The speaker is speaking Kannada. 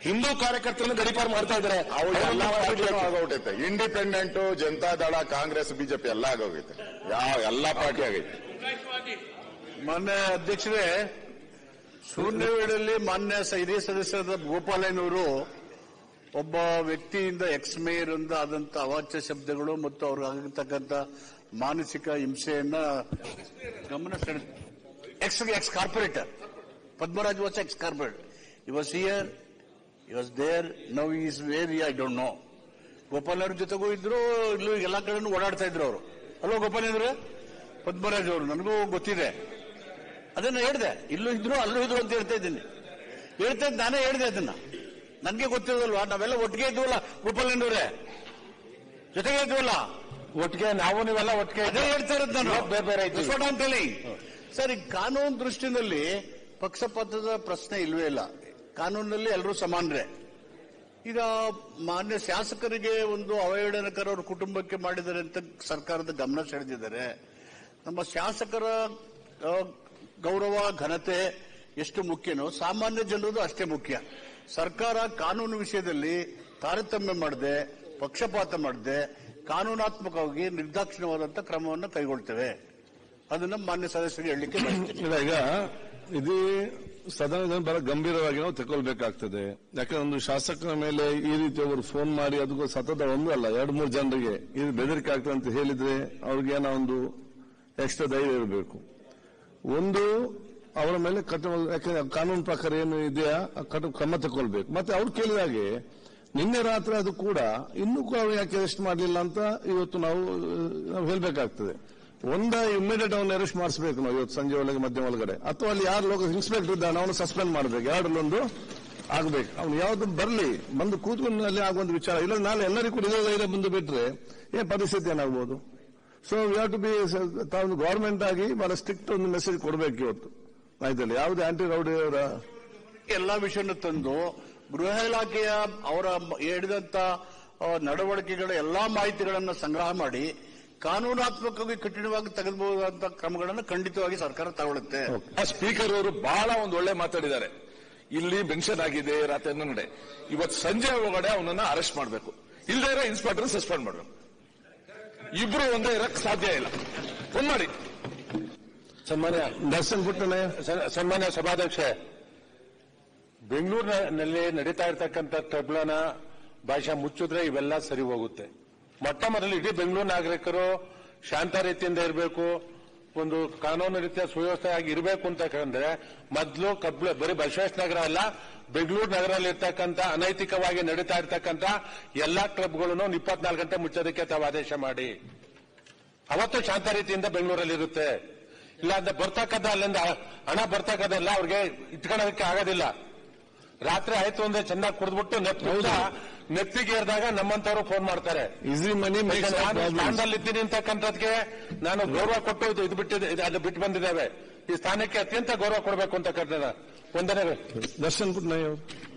ಹಿಂದೂ ಕಾರ್ಯಕರ್ತರನ್ನು ಗಡಿಪಾರು ಮಾಡ್ತಾ ಇದ್ದಾರೆ ಅವು ಎಲ್ಲ ಅವ್ರನ್ನ ಪಾರ್ಟಿನೂ ಬಿಡ್ಬೇಕು. ಆಗೋಗ್ತೈತೆ ಇಂಡಿಪೆಂಡೆಂಟ್ ಜನತಾದಳ ಕಾಂಗ್ರೆಸ್ ಬಿಜೆಪಿ ಎಲ್ಲ ಆಗೋಗೈತೆ ಯಾವ ಎಲ್ಲಾ ಪಾರ್ಟಿ ಆಗೈತೆ ಮಾನ್ಯ ಅಧ್ಯಕ್ಷರೇ ಶೂನ್ಯ ವೇಳೆಯಲ್ಲಿ ಮಾನ್ಯ ಸ- ಹಿರಿಯ ಸದಸ್ಯರಾದ ಗೋಪಾಲಯ್ಯನವರು ಒಬ್ಬ ವ್ಯಕ್ತಿಯಿಂದ ಎಕ್ಸ್ ಮೇಯರ್ ಇಂದ ಆದಂತ ಅವಾಚ್ಯ ಶಬ್ದಗಳು ಮತ್ತು ಅವ್ರಿಗೆ ಆಗಿರ್ತಕ್ಕಂಥ ಮಾನಸಿಕ ಹಿಂಸೆಯನ್ನ ಗಮನ ಸೆಳೆ- ex ex corporator Padmaraj was ex corporator he was here he was there now is where I don't know ಗೋಪಾಲಯ್ಯವ್ರ ಜೊತೆಗೂ ಇದ್ರು ಇಲ್ಲೂ ಎಲ್ಲಾ ಕಡೆನೂ ಓಡಾಡ್ತಾ ಇದ್ರು ಅವರು ಅಲ್ವಾ ಗೋಪಾಲಯ್ಯವ್ರೆ ಪದ್ಮರಾಜ್ ಅವರು ನನಗೂ ಗೊತ್ತಿದೆ ಅದನ್ನ ಹೇಳ್ದೆ ಇಲ್ಲೂ ಇದ್ರು ಅಲ್ಲೂ ಇದ್ರು ಅಂತ ಹೇಳ್ತಾ ಇದ್ದೀನಿ ಹೇಳ್ತಾ ಇದ್ದ ನಾನೇ ಹೇಳ್ದೆ ಅದನ್ನ ನನಗೆ ಗೊತ್ತಿರೋದಲ್ವಾ ನಾವೆಲ್ಲ ಒಟ್ಟಿಗೆ ಇದ್ವಲ್ಲ ಗೋಪಾಲಯ್ಯನವರೇ ಜೊತೆಗೆ ಇದ್ವಲ್ಲ ಒಟ್ಟಿಗೆ ನಾವು ನೀವೆಲ್ಲ ಒಟ್ಟಿಗೆ ಅದೇ ಹೇಳ್ತಾ ಇರೋದು ನಾನು ಇವತ್ತು ಬೇರೆ ಬೇರೆ ಇದ್ದೀವಿ. That's what I'm telling. Sir ಈ ಕಾನೂನು ದೃಷ್ಟಿನಲ್ಲಿ ಪಕ್ಷಪಾತದ ಪ್ರಶ್ನೆ ಇಲ್ವೇ ಇಲ್ಲ ಕಾನೂನಲ್ಲಿ ಎಲ್ಲರೂ ಸಮಾನರೇ ಈಗ ಮಾನ್ಯ ಶಾಸಕರಿಗೆ ಒಂದು ಅವಹೇಳನಕರ ಅವ್ರ ಕುಟುಂಬಕ್ಕೆ ಮಾಡಿದ್ದಾರೆ ಅಂತ ಸರ್ಕಾರದ ಗಮನ ಸೆಳೆದಿದ್ದಾರೆ ನಮ್ಮ ಶಾಸಕರ ಆ, ಗೌರವ ಘನತೆ ಎಷ್ಟು ಮುಖ್ಯನೋ ಸಾಮಾನ್ಯ ಜನರದು ಅಷ್ಟೇ ಮುಖ್ಯ ಸರ್ಕಾರ ಕಾನೂನು ವಿಷಯದಲ್ಲಿ ತಾರತಮ್ಯ ಮಾಡದೆ ಪಕ್ಷಪಾತ ಮಾಡದೆ ಕಾನೂನಾತ್ಮಕವಾಗಿ ನಿರ್ದಾಕ್ಷಿಣ್ಯವಾದಂತಹ ಕ್ರಮವನ್ನು ಕೈಗೊಳ್ತೇವೆ ಅದನ್ನ ಮಾನ್ಯ ಸದಸ್ಯರಿಗೆ ಹೇಳಲಿಕ್ಕೆ ಬಯಸ್ತೀನಿ ಇಲ್ಲ ಈಗ ಇದು ಸದನದಲ್ಲಿ ಬಹಳ ಗಂಭೀರವಾಗಿ ನಾವು ತಗೊಳ್ಬೇಕಾಗ್ತದೆ ಯಾಕಂದ್ರೆ ಒಂದು ಶಾಸಕರ ಮೇಲೆ ಈ ರೀತಿ ಅವರು ಫೋನ್ ಮಾಡಿ ಅದಕ್ಕೂ ಸತತ ಒಂದು ಅಲ್ಲ ಎರಡು ಮೂರು ಜನರಿಗೆ ಇದು ಬೆದರಿಕೆ ಆಗ್ತದೆ ಅಂತ ಹೇಳಿದ್ರೆ ಅವ್ರಿಗೆ ಏನೋ ಒಂದು ಎಕ್ಸ್ಟ್ರಾ ಧೈರ್ಯ ಇರಬೇಕು ಒಂದು ಅವರ ಮೇಲೆ ಕಠಿಣ ಯಾಕಂದ್ರೆ ಕಾನೂನು ಪ್ರಕಾರ ಏನು ಇದೆಯಾ ಆ ಕಠಿಣ ಕ್ರಮ ತಗೊಳ್ಬೇಕು ಮತ್ತೆ ಅವ್ರು ಕೇಳಿದ ಹಾಗೆ ನಿನ್ನೆ ರಾತ್ರಿ ಅದು ಕೂಡ ಇನ್ನೂ ಕೂಡ ಅವ್ರು ಯಾಕೆ ಅರೆಸ್ಟ್ ಮಾಡಲಿಲ್ಲ ಅಂತ ಇವತ್ತು ನಾವು ನಾವು ಹೇಳ್ಬೇಕಾಗ್ತದೆ ಒಂದ ಇಮಿಡಿಯೇಟ್ ಅವನ್ನ ಅರೆಸ್ಟ್ ಮಾಡಿಸಬೇಕು ನಾವು ಇವತ್ತು ಸಂಜೆ ಒಳಗೆ ಮಧ್ಯ ಒಳಗಡೆ ಅಥವಾ ಅಲ್ಲಿ ಯಾರು ಲೋಕ ಇನ್ಸ್ಪೆಕ್ಟರ್ ಇದ್ದಾನೆ ಅವನು ಸಸ್ಪೆಂಡ್ ಮಾಡಬೇಕು ಎರಡರಲ್ಲೊಂದು ಆಗ್ಬೇಕು ಅವ್ನು ಯಾವ್ದು ಬರಲಿ ಬಂದು ಕೂತ್ಕೊಂಡು ಅಲ್ಲಿ ಆಗುವಂತ ವಿಚಾರ ಇಲ್ಲ ನಾಳೆ ಎಲ್ಲರಿಗೂ ಕೂಡ ಇದೇ ಧೈರ್ಯ ಬಂದು ಬಿಟ್ರೆ ಏನ್ ಪರಿಸ್ಥಿತಿ ಏನಾಗ್ಬೋದು so we have to be ತಾವು ಗವರ್ಮೆಂಟ್ ಆಗಿ ಬಹಳ ಸ್ಟ್ರಿಕ್ಟ್ ಒಂದು ಮೆಸೇಜ್ ಕೊಡಬೇಕು ಇವತ್ತು ಆಯ್ತಲ್ಲ ಯಾವುದೇ ಆಂಟಿ ರೌಡಿ ಅವರ ಎಲ್ಲಾ ವಿಷಯನ ತಂದು ಗೃಹ ಇಲಾಖೆಯ ಅವರ ಹೇಳಿದಂತ ಆ, ನಡವಳಿಕೆಗಳ ಎಲ್ಲಾ ಮಾಹಿತಿಗಳನ್ನ ಸಂಗ್ರಹ ಮಾಡಿ ಕಾನೂನಾತ್ಮಕವಾಗಿ ಕಠಿಣವಾಗಿ ತೆಗೆದುಬಹುದಾದಂತಹ ಕ್ರಮಗಳನ್ನು ಖಂಡಿತವಾಗಿ ಸರ್ಕಾರ ತಗೊಳ್ಳುತ್ತೆ ಸ್ಪೀಕರ್ ಅವರು ಬಹಳ ಒಂದು ಒಳ್ಳೆ ಮಾತಾಡಿದ್ದಾರೆ ಇಲ್ಲಿ ಮೆನ್ಷನ್ ಆಗಿದೆ ರಾತ್ರಿ ಹನ್ನೊಂದು ಇವತ್ತು ಸಂಜೆ ಒಳಗಡೆ ಅವನನ್ನ ಅರೆಸ್ಟ್ ಮಾಡಬೇಕು ಇಲ್ಲದೇ ಇರೋ ಇನ್ಸ್ಪೆಕ್ಟರ್ ಸಸ್ಪೆಂಡ್ ಮಾಡಬೇಕು ಇಬ್ರು ಒಂದೇ ಇರಕ್ ಸಾಧ್ಯ ಇಲ್ಲ ಫೋನ್ ಮಾಡಿ ಸನ್ಮಾನ್ಯ ದರ್ಶನ್ ಪುಟ್ಟನೆ ಸ- ಸನ್ಮಾನ್ಯ ಸಭಾಧ್ಯಕ್ಷ ಬೆಂಗಳೂರಿನಲ್ಲಿ ನಡೀತಾ ಇರ್ತಕ್ಕಂಥ ತಬ್ಲನ ಭಾಷೆ ಮುಚ್ಚಿದ್ರೆ ಇವೆಲ್ಲ ಸರಿ ಹೋಗುತ್ತೆ ಮೊಟ್ಟ ಮೊದಲು ಇಡೀ ಬೆಂಗಳೂರು ನಾಗರಿಕರು ಶಾಂತ ರೀತಿಯಿಂದ ಇರಬೇಕು ಒಂದು ಕಾನೂನು ರೀತಿಯ ಸುವ್ಯವಸ್ಥೆಯಾಗಿ ಇರಬೇಕು ಅಂತಂದ್ರೆ ಮೊದಲು ಕಬ್ಲ ಬರೀ ಬಸವೇಶ್ವರ ನಗರ ಅಲ್ಲ ಬೆಂಗಳೂರು ನಗರಲ್ಲಿ ಇರ್ತಕ್ಕಂಥ ಅನೈತಿಕವಾಗಿ ನಡೀತಾ ಇರ್ತಕ್ಕಂಥ ಎಲ್ಲಾ ಕ್ಲಬ್ಗಳನ್ನು ಇಪ್ಪತ್ನಾಲ್ಕು ಗಂಟೆ ಮುಚ್ಚೋದಕ್ಕೆ ತಾವು ಆದೇಶ ಮಾಡಿ ಅವತ್ತು ಶಾಂತ ರೀತಿಯಿಂದ ಬೆಂಗಳೂರಲ್ಲಿ ಇರುತ್ತೆ ಇಲ್ಲ ಅಂತ ಬರ್ತಕ್ಕಂಥ ಅಲ್ಲಿಂದ ಹಣ ಬರ್ತಕ್ಕಂಥಲ್ಲ ಅವ್ರಿಗೆ ಇಟ್ಕೊಳ್ಳೋದಕ್ಕೆ ಆಗೋದಿಲ್ಲ ರಾತ್ರಿ ಆಯ್ತು ಅಂದ್ರೆ ಚೆನ್ನಾಗಿ ಕುಡಿದ್ಬಿಟ್ಟು ನೆಪ್ಪ ನೆಪ್ಪಿಗೆ ಏರಿದಾಗ ನಮ್ಮಂತವ್ರು ಫೋನ್ ಮಾಡ್ತಾರೆ ಈಸಿ ಮನಿ ಈಗ ನಾನು ಸ್ಥಾನದಲ್ಲಿ ಇದ್ದೀನಿ ಅಂತಕ್ಕಂಥದ್ಗೆ ನಾನು ಗೌರವ ಕೊಟ್ಟು ಇದು ಇದು ಬಿಟ್ಟಿದೆ ಇದು- ಅದು ಬಿಟ್ಟು ಬಂದಿದ್ದೇವೆ ಈ ಸ್ಥಾನಕ್ಕೆ ಅತ್ಯಂತ ಗೌರವ ಕೊಡಬೇಕು ಅಂತಕ್ಕಂಥದ್ದು ಒಂದನೇ ದರ್ಶನ್ ಪುಟ್ಟನೆ ಅವರು